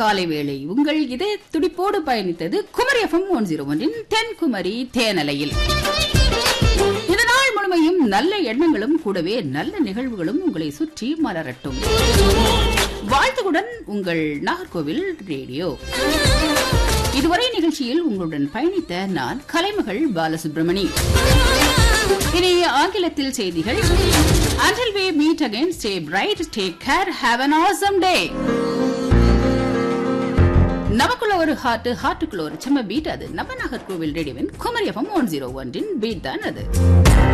காலை வேளை உங்கள் இதய துடிப்போடு பயணித்தது குமரி எஃப்எம் ஒன் ஜீரோ ஒன்றின் தென்குமரி தேனலையில் இந்த நாள் முழுமையும் நல்ல எண்ணங்களும் கூடவே நல்ல நிகழ்வுகளும் உங்களை சுற்றி மலரட்டும் வாழ்த்துக்குடன் உங்கள் நாகர்கோவில் ரேடியோ இதுவரை நிகழ்ச்சியில் உங்களுடன் பயணித்த நான் கலைமகள் பாலசுப்ரமணி இனி ஆங்கிலத்தில் செய்திகள் Until we meet again, stay bright, take care, have an awesome day. நமக்குள்ள ஒரு ஹார்ட் ஹார்ட்டுக்குள்ள ஒரு செம்ம பீட் அது நம்ம நாகர்கோவில் ரேடியோவின் குமரி எஃப்எம் ஒன் ஜீரோ ஒன்றின் பீட் தான் அது